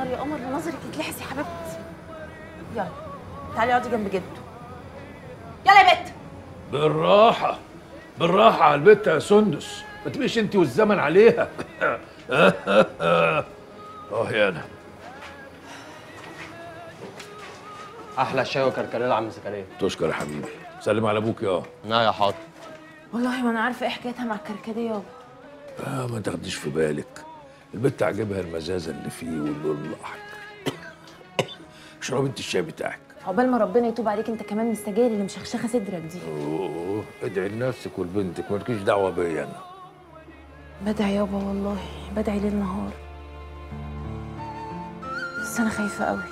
قمر يا قمر ونظرك يتلحس يا حبيبتي يلا تعالي اقعدي جنب جده يلا يا بت بالراحة بالراحة على البت يا سندس ما تبقيش انت والزمن عليها اه يا انا احلى شاي وكركديه يا عم زكريا تشكر يا حبيبي سلم على ابوك يا لا يا حاضر والله ما انا عارفه ايه حكايتها مع الكركديه يابا آه ما تاخديش في بالك البت عاجبها المزازه اللي فيه واللون الاحمر اشربي انت الشاي بتاعك عقبال ما ربنا يتوب عليك انت كمان من السجاير اللي مشخشخه صدرك دي اوه ادعي لنفسك ولبنتك مالكيش دعوه بيا انا بدعي يابا والله بدعي ليل نهار بس انا خايفه قوي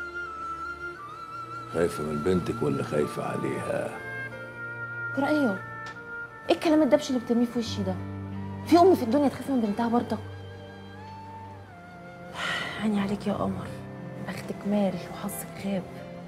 خايفه من بنتك ولا خايفه عليها ترى ايه يابا ايه الكلام الدبش اللي بترميه في وشي ده في ام في الدنيا تخاف من بنتها برضك عيني عليك يا قمر بختك مال وحظك غاب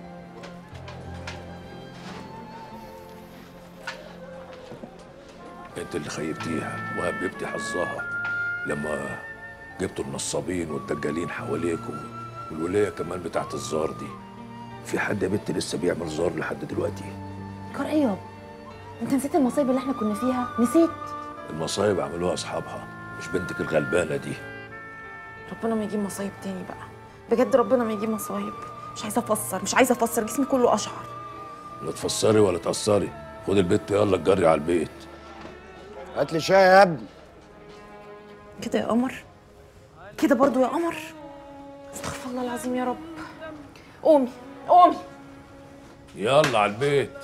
انت اللي خيبتيها وهببتي حظها لما جبتوا النصابين والدجالين حواليكم والولايه كمان بتاعت الزار دي في حد يا بنت لسه بيعمل زار لحد دلوقتي كار ايه يابا انت نسيت المصايب اللي احنا كنا فيها نسيت المصايب عملوها اصحابها مش بنتك الغلبانه دي ربنا ما يجيب مصايب تاني بقى بجد ربنا ما يجيب مصايب مش عايزه افسر مش عايزه افسر جسمي كله اشعر لا تفسري ولا تقصري خد البت يلا تجري على البيت هات لي شاي يا ابني كده يا قمر كده برضو يا قمر استغفر الله العظيم يا رب قومي قومي يلا على البيت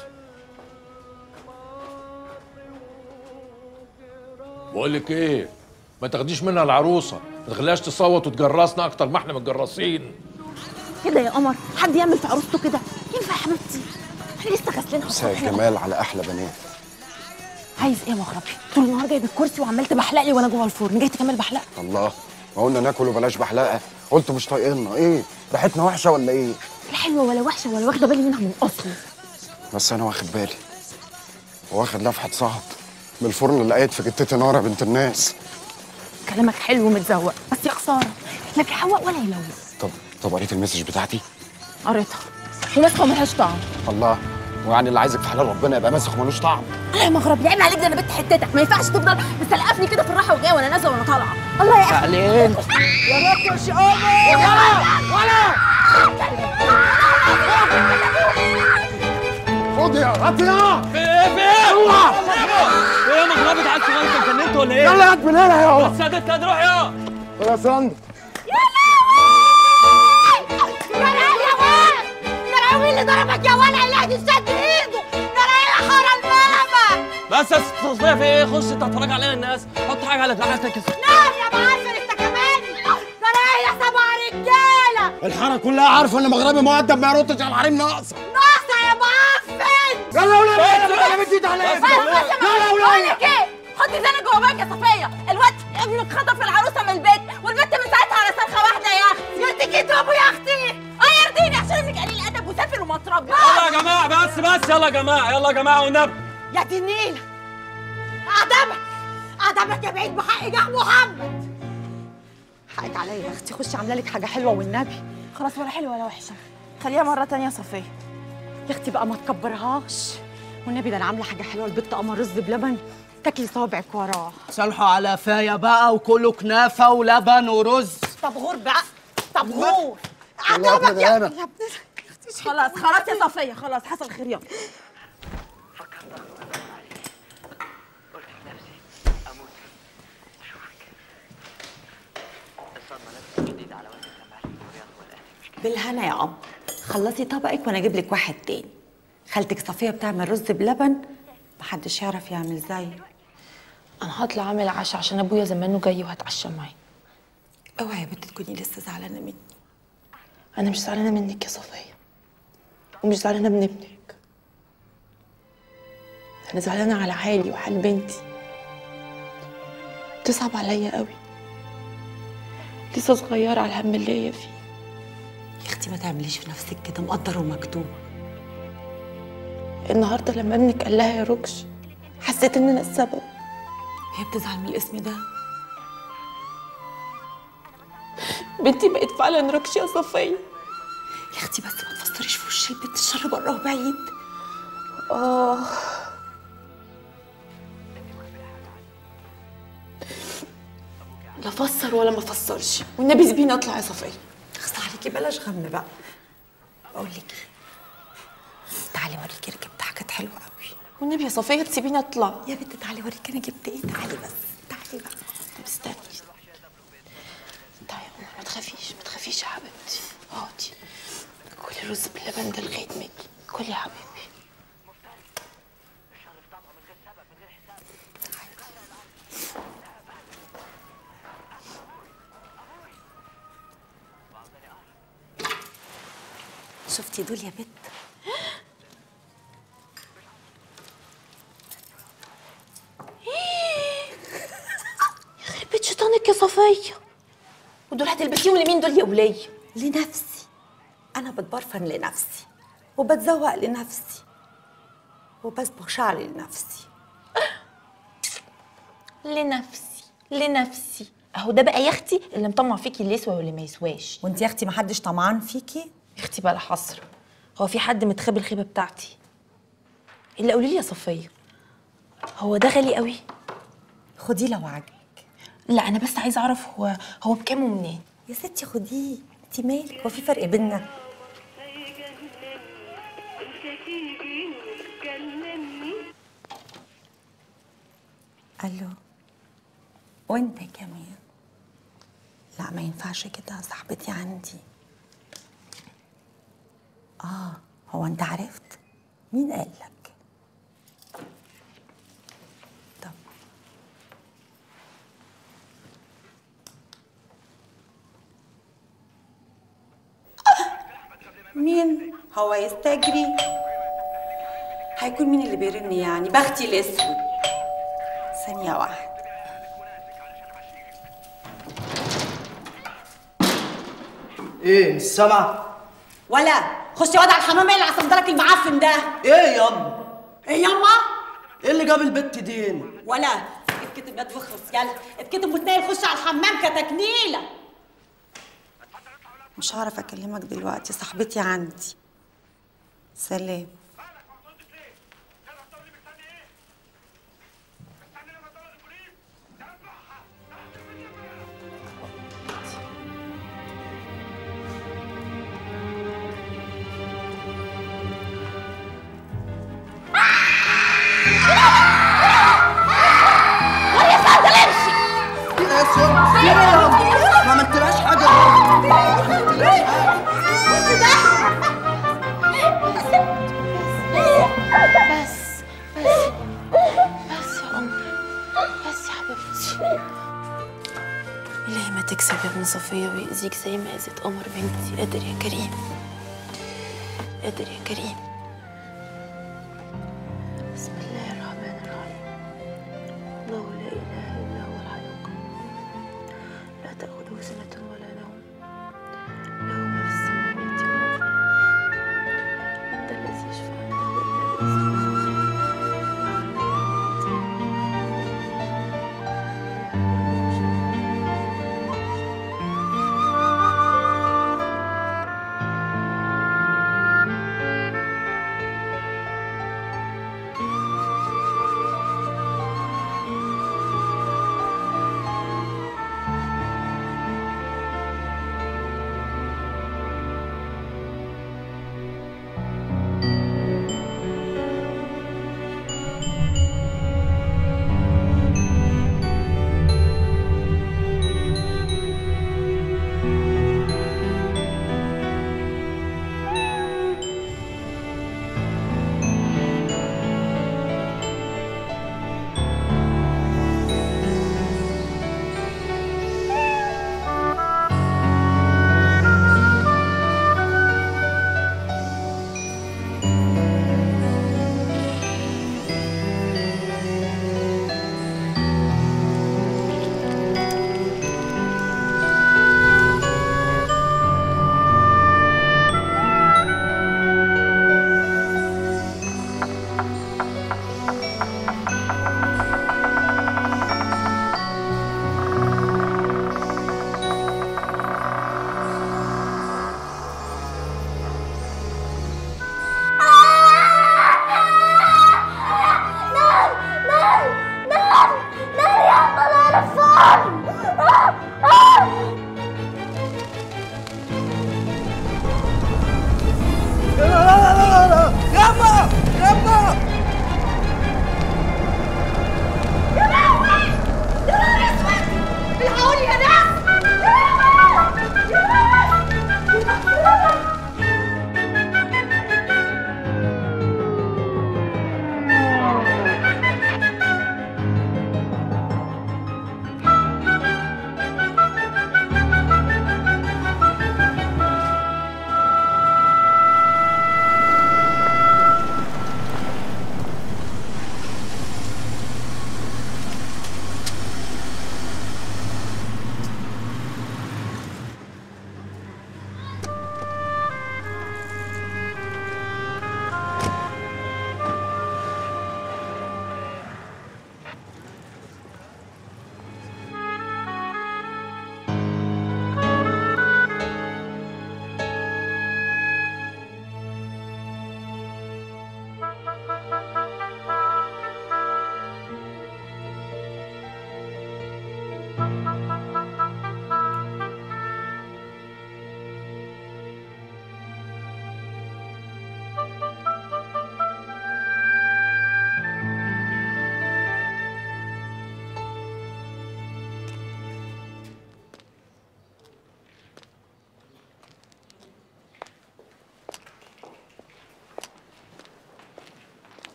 بقول لك ايه ما تاخديش منها العروسه ما تخليهاش تصوت وتجرسنا اكتر ما احنا متجرسين كده يا قمر حد يعمل في عروسته كده ينفع يا حبيبتي احنا لسه غاسلينها مساء الصبح الجمال على احلى بنات عايز ايه يا مغربي طول النهار جايب الكرسي وعمال تبحلق لي وانا جوه الفرن جاي تكمل بحلقه الله ما قلنا ناكل وبلاش بحلقه قلت مش طايقنا ايه ريحتنا وحشه ولا ايه لا حلوه ولا وحشه ولا واخده بالي منها من اصله بس انا واخد بالي واخد لفحه صعب من الفرن اللي لقيت في جتتي نار يا بنت الناس كلامك حلو ومتزوق بس يا خساره لا بيحوق ولا يلوث طب طب قريت المسج بتاعتي قريتها وماسكه وملهاش طعم الله ويعني اللي عايزك في حلال ربنا يبقى ماسخ ملوش طعم الله يا مغربي عيب عليك ده انا بنت حتتك ما ينفعش تفضل مسلقفني كده في الراحه والجايه وانا نازله وانا طالعه الله يا اخي تعليم خد يا هات يا ايه يا مغربي تعال صغير انت اتجننت ولا ايه؟ يلا هات من هنا يا بس سادت كده روح يا يا سند يا لهوي يا واد يا لهوي اللي ضربك يا ولع اللي قاعد يشد ايده يا لهوي يا حرا الماما بس يا تصفيه في ايه خش انت هتفرج علينا الناس حط حاجه على دراعتك كده نعم يا معسل انت كمان يا لهوي يا سبع رجاله الحاره كلها عارفه ان مغربي مؤدب ما يردش على الحريم ناقصه ناقصه يا معفن يلا يا ولاد يلا يا بنتي تعالى بس بس يا بقول لك ايه حطي زينك جوه بالك يا صفيه الواد ابنك خطف العروسه من البيت والبنت من ساعتها على صرخه واحده يا اختي يرضيكي اضربه يا اختي اه يرضيني عشان ابنك قليل الادب وسافر وما تربى يلا يا جماعه بس بس يلا يا جماعه يلا يا جماعه والنبي يا دي النيل أدبك أدبك يا بعيد بحق جاه محمد حقك عليا يا أختي خشي عاملة لك حاجة حلوة والنبي خلاص ولا حلوه ولا وحشه خليها مره تانية يا صفيه يا أختي بقى ما تكبرهاش والنبي ده أنا عاملة حاجة حلوة البت قمر رز بلبن تاكلي صوابعك وراه صالحوا على فايا بقى وكله كنافه ولبن ورز طب غور بقى طب غور والله أدبك كده يا أنا. يا ابن خلاص خلاص يا صفيه خلاص حصل خير يلا بالهنا يا قمر خلصي طبقك وأنا أجيب لك واحد تاني خالتك صفية بتعمل رز بلبن محدش يعرف يعمل زيه انا هطلع اعمل عشاء عشان ابويا زمانه جاي وهتعشى معاه اوعي يا بنت تكوني لسه زعلانة مني انا مش زعلانه منك يا صفيه ومش زعلانه من ابنك انا زعلانه على حالي وحال بنتي بتصعب عليا قوي لسه صغيره على الهم اللي هي فيه يا اختي ما تعمليش في نفسك كده مقدر ومكتوب النهارده لما ابنك قال لها يا ركش حسيت ان انا السبب هي بتزعل من الاسم ده بنتي بقت فعلا ركشة يا صفية يا اختي بس ما تفسريش في وش البنت الشر بره وبعيد آه لا فسر ولا ما فسرش والنبي سيبيني اطلع يا صفية اخص عليكي بلاش غم بقى بقول لك ايه تعالي اوريكي ركبت حاجات حلوه قوي والنبي يا صفية تسيبيني اطلع يا بنت تعالي اوريكي انا جبت ايه تعالي بس تعالي بقى طب استني تعالي يا قمر ما تخافيش ما تخافيش يا حبيبتي اقعدي كلي رز باللبن ده لغايه ما يجي كلي يا حبيبي شفتي دول يا بت يخرب بيت شيطانك يا صفية ودول هتلبسيهم لمين دول يا ولية لنفسي انا بتبرفن لنفسي وبتزوق لنفسي وبصبغ شعري لنفسي لنفسي لنفسي اهو ده بقى يا اختي اللي مطمع فيكي اللي يسوى واللي ما يسواش وانت يا اختي ما حدش طمعان فيكي يا اختي بقى حصر هو في حد متخبي الخيبه بتاعتي الا قولي لي يا صفيه هو ده غالي قوي خديه لو عجبك لا انا بس عايزه اعرف هو هو بكام ومنين يا ستي خديه انت مالك هو في فرق بينا الو وانت كمان لا ما ينفعش كده صاحبتي عندي اه هو انت عرفت مين قال لك طب مين هو يستجري هيكون مين اللي بيرن يعني بختي الاسود ثانية واحدة ايه مش سامعه ولا خشي وضع الحمام اللي على صندلك المعفن ده ايه ياما ايه ياما ايه اللي جاب البت دي هنا ولا اتكتب ما تفخرس يلا اتكتب وتنيل خش على الحمام كتكنيلة مش هعرف اكلمك دلوقتي صاحبتي عندي سلام ايه يا سون ايه يا ما عملتلهاش حاجه ما عملتلهاش حاجه بس بس بس يا قمر بس يا حبيبتي إلهي ما تكسب يا ابن صفية ويأذيك زي ما أذت قمر بنتي قادر يا كريم قادر يا كريم بسم الله الرحمن الرحيم الله لا إله إلا هو الحي القيوم لا تأخذه سنة ولا نوم له ما في السماوات وما في الأرض من ذا الذي يشفع عنده إلا بإذنه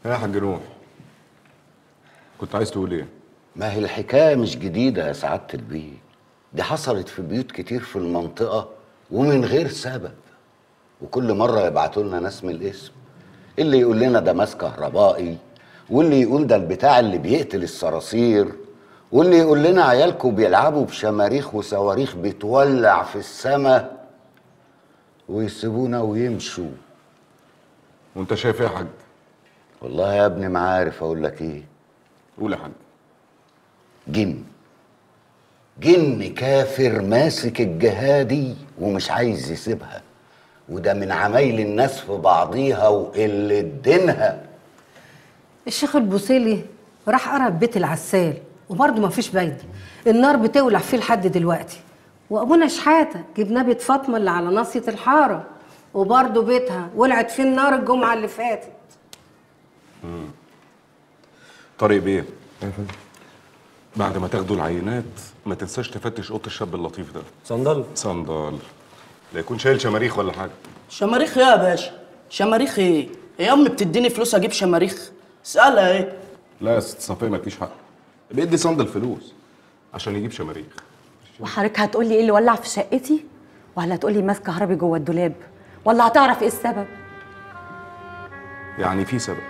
يا حاج نوح كنت عايز تقول ايه؟ ما هي الحكاية مش جديدة يا سعادة البيه دي حصلت في بيوت كتير في المنطقة ومن غير سبب وكل مرة يبعتوا لنا ناس من الاسم اللي يقول لنا ده ماس كهربائي واللي يقول ده البتاع اللي بيقتل الصراصير واللي يقول لنا عيالكم بيلعبوا بشماريخ وصواريخ بتولع في السماء ويسيبونا ويمشوا وانت شايف ايه يا حاج؟ والله يا ابني ما عارف اقول لك ايه قول يا حاج جن جن كافر ماسك الجهادي ومش عايز يسيبها وده من عمايل الناس في بعضيها وقلة دينها الشيخ البوصيلي راح قرا بيت العسال وبرضه مفيش فايده النار بتولع فيه لحد دلوقتي وابونا شحاته جبناه بيت فاطمه اللي على ناصيه الحاره وبرضه بيتها ولعت فيه النار الجمعه اللي فاتت طارق بيه بعد ما تاخدوا العينات ما تنساش تفتش اوضه الشاب اللطيف ده صندل صندال لا يكون شايل شماريخ ولا حاجه شماريخ ايه يا باشا شماريخ ايه هي امي بتديني فلوس اجيب شماريخ اسالها ايه لا يا ست صفيه مالكيش حق بيدي صندل فلوس عشان يجيب شماريخ وحضرتك هتقولي ايه اللي ولع في شقتي ولا هتقولي ماس كهربي جوه الدولاب ولا هتعرف ايه السبب يعني في سبب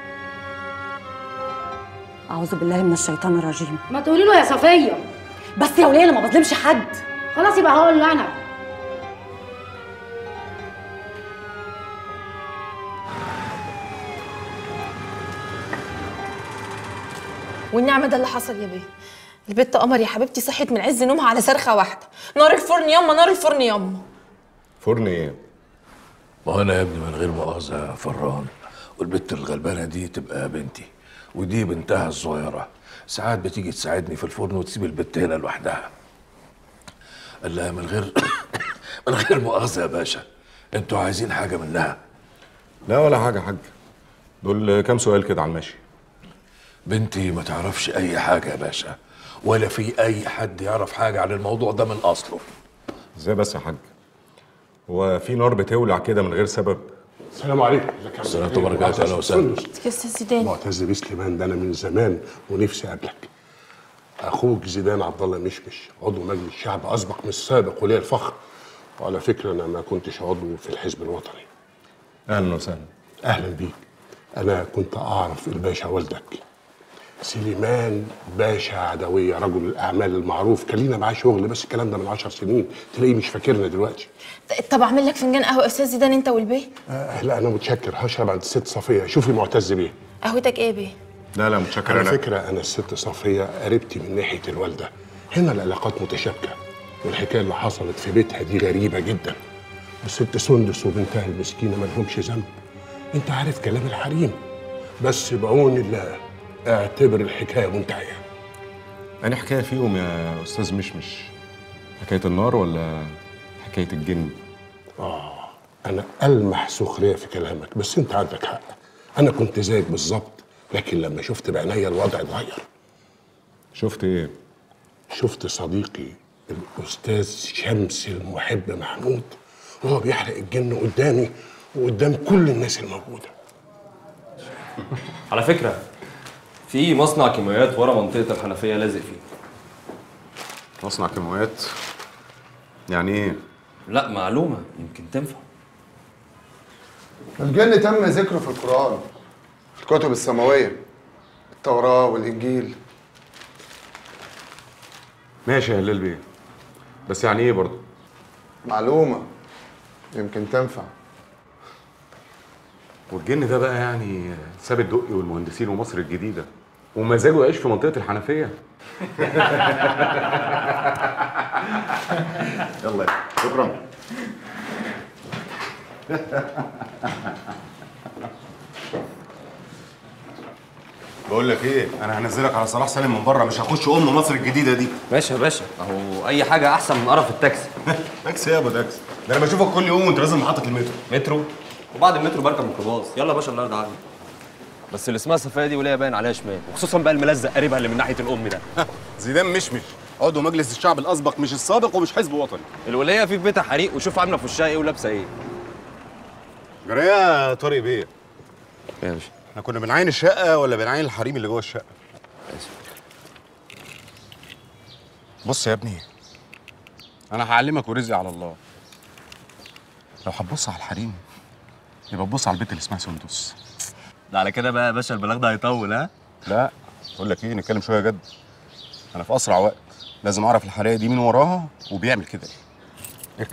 اعوذ بالله من الشيطان الرجيم ما تقولي له يا صفيه بس يا وليه انا ما بظلمش حد خلاص يبقى هقول له انا والنعمة ده اللي حصل يا بيه البت قمر يا حبيبتي صحت من عز نومها على صرخة واحدة نار الفرن ياما نار الفرن ياما فرن ايه ما هو انا يا ابني من غير مؤاخذه فران والبت الغلبانه دي تبقى بنتي ودي بنتها الصغيره ساعات بتيجي تساعدني في الفرن وتسيب البت هنا لوحدها قال لها من غير من غير مؤاخذه يا باشا انتوا عايزين حاجه منها لا ولا حاجه يا حاج دول كام سؤال كده على المشي بنتي ما تعرفش اي حاجه يا باشا ولا في اي حد يعرف حاجه عن الموضوع ده من اصله ازاي بس يا حاج هو في نار بتولع كده من غير سبب السلام عليكم السلام عليكم ورحمة الله وسهلا. يا استاذ زيدان معتز بيه سليمان ده انا من زمان ونفسي اقابلك اخوك زيدان عبد الله مشمش عضو مجلس الشعب اسبق من السابق ولي الفخر وعلى فكره انا ما كنتش عضو في الحزب الوطني اهلا وسهلا اهلا بيك انا كنت اعرف الباشا والدك سليمان باشا عدوية رجل الأعمال المعروف كان لينا معاه شغل بس الكلام ده من عشر سنين تلاقيه مش فاكرنا دلوقتي طب اعمل لك فنجان قهوة يا استاذ زيدان انت والبيه آه لا أنا متشكر هشرب عند الست صفية شوفي معتز بيه قهوتك ايه يا بيه لا لا متشكر على انا فكرة أنا الست صفية قريبتي من ناحية الوالدة هنا العلاقات متشابكة والحكاية اللي حصلت في بيتها دي غريبة جدا الست سندس وبنتها المسكينة مالهمش ذنب أنت عارف كلام الحريم بس بعون الله اعتبر الحكاية منتهية أنا حكايه فيهم يا استاذ مشمش حكايه النار ولا حكايه الجن آه أنا ألمح سخرية في كلامك بس أنت عندك حق أنا كنت زيك بالظبط لكن لما شفت بعينيا الوضع اتغير شفت ايه شفت صديقي الأستاذ شمس المحب محمود وهو بيحرق الجن قدامي وقدام كل الناس الموجودة على فكره في مصنع كيماويات ورا منطقه الحنفيه لازق فيه مصنع كيماويات يعني ايه لا معلومه يمكن تنفع الجن تم ذكره في القرآن في الكتب السماوية التوراة والإنجيل ماشي يا هلال بيه بس يعني ايه برضه معلومة يمكن تنفع والجن ده بقى يعني ساب الدقي والمهندسين ومصر الجديده ومزاجه يعيش في منطقه الحنفيه يلا شكرا بقول لك ايه انا هنزلك على صلاح سالم من بره مش هخش ام مصر الجديده دي ماشي يا باشا اهو اي حاجه احسن من قرف التاكسي تاكسي يا ابو تاكسي ده انا بشوفك كل يوم وانت نازل محطه المترو مترو وبعد المترو بركب ميكروباص يلا يا باشا الله يرضى عنك بس اللي اسمها صفيه دي وليها باين عليها شمال وخصوصا بقى الملزق قريبها اللي من ناحيه الام ده زيدان مشمش عضو مجلس الشعب الاسبق مش السابق ومش حزب وطني الوليه في بيتها حريق وشوف عامله في وشها ايه ولابسه ايه جرايه طارق بيه يا باشا احنا كنا بنعاين الشقه ولا بنعاين الحريم اللي جوه الشقه بص يا ابني انا هعلمك ورزقي على الله لو هتبص على الحريم يبقى تبص على البنت اللي اسمها سندس ده على كده بقى يا باشا البلاغ ده هيطول ها لا بقول لك ايه نتكلم شويه جد انا في اسرع وقت لازم اعرف الحريه دي مين وراها وبيعمل كده ليه اركب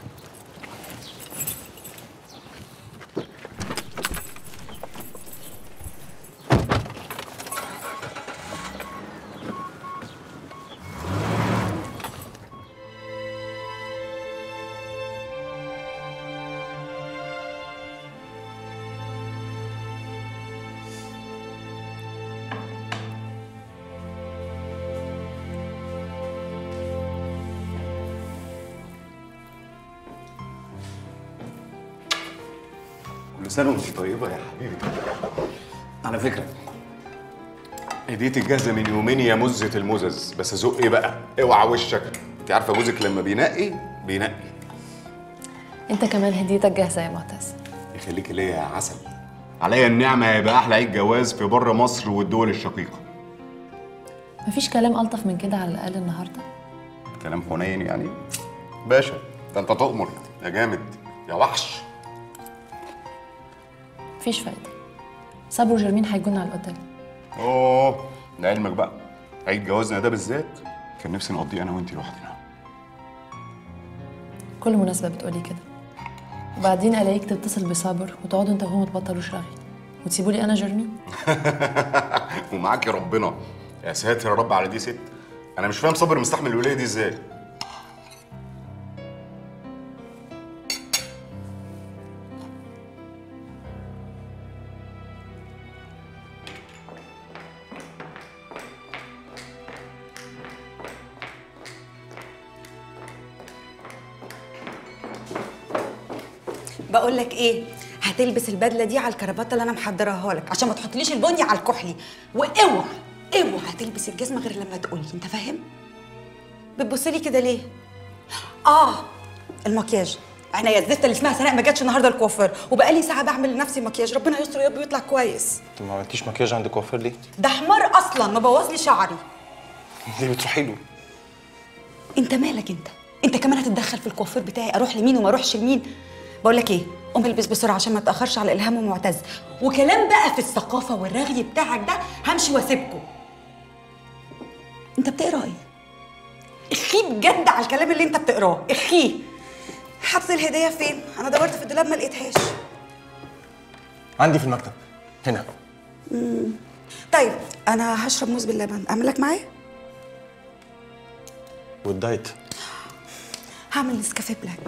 كل سنه وانت طيبه يا حبيبي على فكره هديتي جاهزه من يومين يا مزه المزز بس ذوق ايه بقى اوعى وشك انت عارفه جوزك لما بينقي بينقي انت كمان هديتك جاهزه يا معتز يخليكي ليا يا عسل عليا النعمه هيبقى احلى عيد جواز في بره مصر والدول الشقيقه مفيش كلام الطف من كده على الاقل النهارده كلام حنين يعني باشا ده انت تؤمر يا جامد يا وحش مفيش فايده صبر وجرمين هيجونا على الاوتيل اوه لعلمك بقى عيد جوازنا ده بالذات كان نفسي نقضيه انا وانت لوحدنا كل مناسبه بتقولي كده وبعدين الاقيك تتصل بصابر وتقعدوا انت وهو ما تبطلوش رغي وتسيبوا لي انا جرمين ومعاك يا ربنا يا ساتر يا رب على دي ست انا مش فاهم صبر مستحمل الولايه دي ازاي بقول لك ايه هتلبس البدله دي على الكرافته اللي انا محضراها لك عشان ما تحطليش البني على الكحلي واوعى اوعى تلبس الجزمه غير لما تقولي انت فاهم بتبصلي كده ليه اه المكياج انا يا الزفته اللي اسمها سناء ما جاتش النهارده الكوافير وبقالي ساعه بعمل لنفسي مكياج ربنا يستر يا رب ويطلع كويس انت ما عملتيش مكياج عند كوافير ليه؟ ده حمار اصلا مبوظ لي شعري ليه بتروحي له؟ انت مالك انت انت كمان هتتدخل في الكوافير بتاعي اروح لمين وما اروحش لمين بقول لك ايه قوم البس بسرعه عشان ما اتاخرش على الهام ومعتز وكلام بقى في الثقافه والرغي بتاعك ده همشي واسيبكم انت بتقرا ايه اخي بجد على الكلام اللي انت بتقراه اخي حاطط الهديه فين انا دورت في الدولاب ما لقيتهاش عندي في المكتب هنا مم. طيب انا هشرب موز باللبن اعمل لك معايا والدايت هعمل نسكافيه بلاك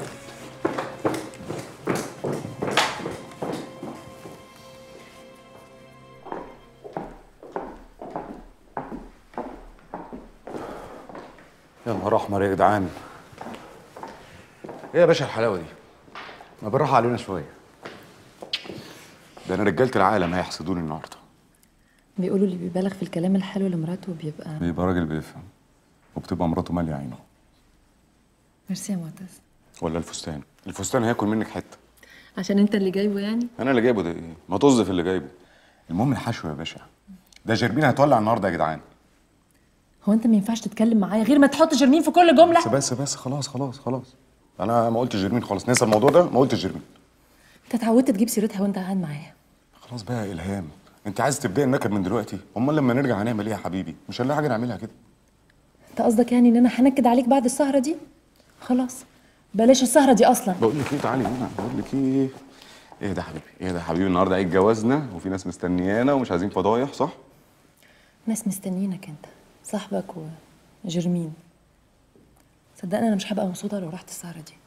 يا نهار احمر يا جدعان ايه يا باشا الحلاوه دي ما بالراحه علينا شويه ده انا رجاله العالم هيحسدوني النهارده بيقولوا اللي بيبالغ في الكلام الحلو لمراته بيبقى بيبقى راجل بيفهم وبتبقى مراته ماليه عينه ميرسي يا معتز ولا الفستان الفستان هياكل منك حته عشان انت اللي جايبه يعني انا اللي جايبه ده ايه ما طز في اللي جايبه المهم الحشو يا باشا ده جرمين هتولع النهارده يا جدعان هو انت ما ينفعش تتكلم معايا غير ما تحط جرمين في كل جمله بس بس بس خلاص خلاص خلاص انا ما قلتش جرمين خالص ننسى الموضوع ده ما قلتش جرمين انت اتعودت تجيب سيرتها وانت قاعد معايا خلاص بقى يا الهام انت عايز تبداي النكد من دلوقتي امال لما نرجع هنعمل ايه يا حبيبي مش هنلاقي حاجه نعملها كده انت قصدك يعني ان انا هنكد عليك بعد السهره دي خلاص بلاش السهره دي اصلا بقول لك ايه تعالي هنا بقول لك ايه ايه ده يا حبيبي ايه ده يا حبيبي النهارده عيد جوازنا وفي ناس مستنيانا ومش عايزين فضايح صح ناس مستنيينك انت صاحبك وجرمين صدقني انا مش هبقى مبسوطه لو رحت السهره دي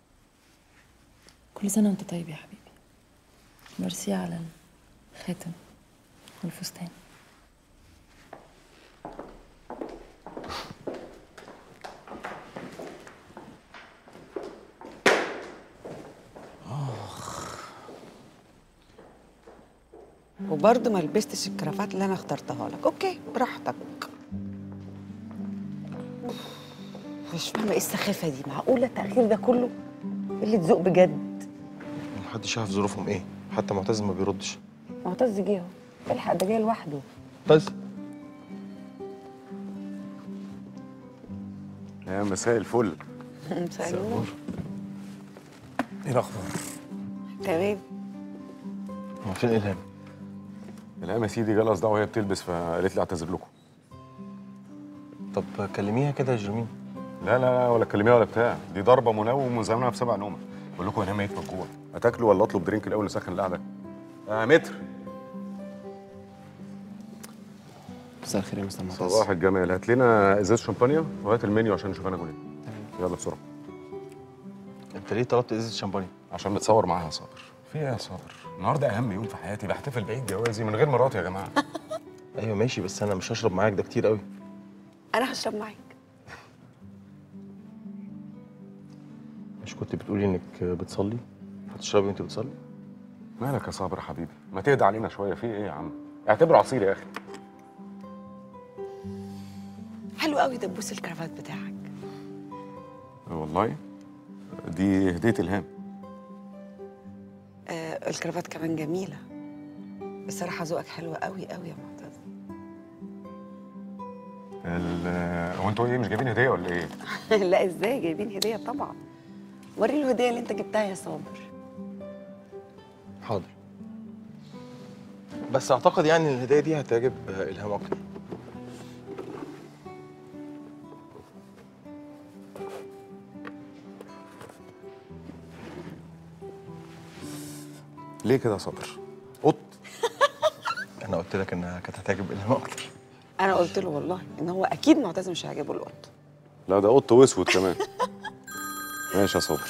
كل سنه وانت طيب يا حبيبي ميرسي على الخاتم والفستان وبرضه ما لبستش الكرافات اللي انا اخترتها لك اوكي براحتك مش فاهمه ايه السخافه دي معقوله التاخير ده كله اللي تذوق بجد محدش عارف ظروفهم ايه حتى معتز ما بيردش معتز جه اهو الحق ده جاي لوحده بس يا مساء الفل مساء النور ايه الاخبار؟ تمام هو فين الهام؟ الهام يا سيدي جالها صداع وهي بتلبس فقالت لي اعتذر لكم طب كلميها كده يا جرمين لا لا لا ولا تكلميها ولا بتاع دي ضربه منوم وزمانها في سبع نومه بقول لكم انا ميت من الجوع هتاكلوا ولا اطلب درينك الاول نسخن القعده آه متر مساء الخير يا مستر معتز صباح الجمال هات لنا ازاز شمبانيا وهات المنيو عشان نشوف انا اكل ايه يلا بسرعه انت ليه طلبت ازازه شامبانيا؟ عشان نتصور معاها يا صابر في ايه يا صابر النهارده اهم يوم في حياتي بحتفل بعيد جوازي من غير مراتي يا جماعه ايوه ماشي بس انا مش هشرب معاك ده كتير قوي انا هشرب معاك مش كنت بتقولي انك بتصلي؟ هتشربي وانت بتصلي؟ مالك يا صابر يا حبيبي ما تهدى علينا شويه في ايه يا عم اعتبره عصير يا اخي حلو قوي دبوس الكرافات بتاعك والله دي هديه الهام آه الكرافات كمان جميله بصراحه ذوقك حلو قوي قوي يا معتز ال- هو انتوا ايه مش جايبين هديه ولا ايه لا ازاي جايبين هديه طبعا وري الهديه اللي انت جبتها يا صابر حاضر بس اعتقد يعني ان الهديه دي هتعجب الهام اكتر ليه كده يا صابر قط انا قلت لك انها كانت هتعجب الهام اكتر انا قلت له والله ان هو اكيد معتز مش هيعجبه القط لا ده قط واسود كمان ماشي يا صابر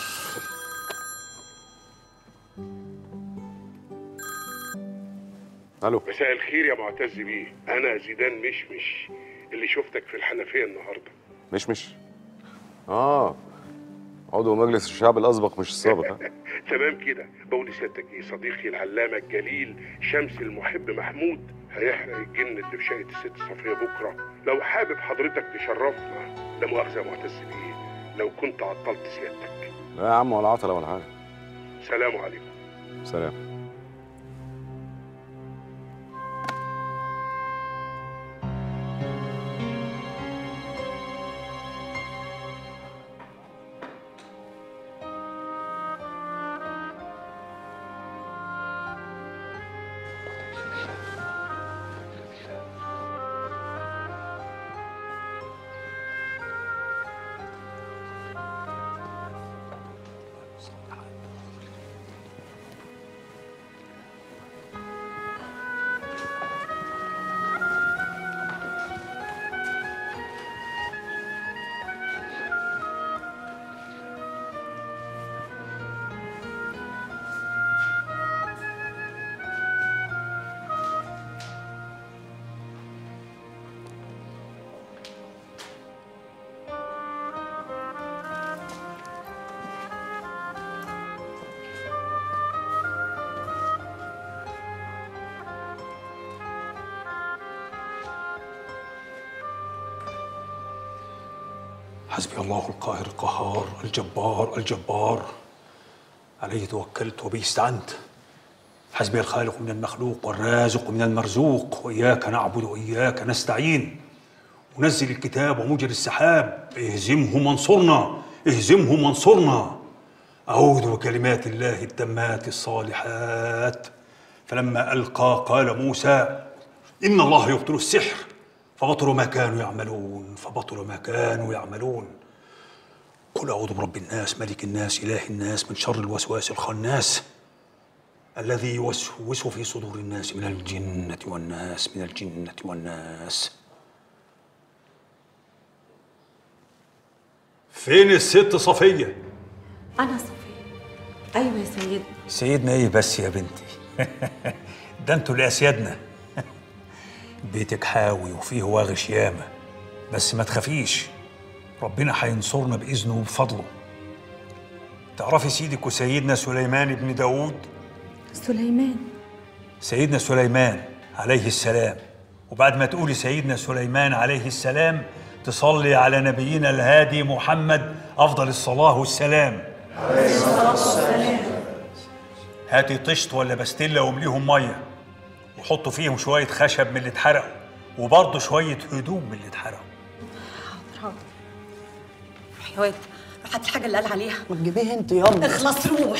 الو مساء الخير يا معتز بيه انا زيدان مشمش اللي شفتك في الحنفيه النهارده مش مش اه عضو مجلس الشعب الاسبق مش السابق ها؟ تمام كده بقول لسيادتك ايه صديقي العلامه الجليل شمس المحب محمود هيحرق الجن اللي في شقه الست صفيه بكره لو حابب حضرتك تشرفنا لا مؤاخذه يا معتز بيه لو كنت عطلت سيادتك لا يا عم ولا عطله ولا حاجه سلام عليكم سلام حسبي الله القاهر القهار الجبار الجبار عليه توكلت وبه استعنت حسبي الخالق من المخلوق والرازق من المرزوق وإياك نعبد وإياك نستعين منزل الكتاب ومجري السحاب اهزمه منصرنا اهزمه منصرنا أعوذ بكلمات الله التامات الصالحات فلما ألقى قال موسى إن الله يبطل السحر فبطلوا ما كانوا يعملون فبطلوا ما كانوا يعملون قل أعوذ برب الناس ملك الناس إله الناس من شر الوسواس الخناس الذي يوسوس في صدور الناس من الجنة والناس من الجنة والناس فين الست صفية؟ انا صفيه ايوه يا سيدي سيدنا ايه بس يا بنتي ده انتوا اللي اسيادنا بيتك حاوي وفيه واغش ياما بس ما تخافيش ربنا هينصرنا باذنه وبفضله تعرفي سيدك وسيدنا سليمان بن داود سليمان سيدنا سليمان عليه السلام وبعد ما تقولي سيدنا سليمان عليه السلام تصلي على نبينا الهادي محمد افضل الصلاه والسلام هاتي طشت ولا بستله وامليهم ميه وحطوا فيهم شويه خشب من اللي اتحرقوا وبرضه شويه هدوم من اللي اتحرقوا حاضر روح يا واد روح هات الحاجه اللي قال عليها ما تجيبيه انت يلا اخلص روح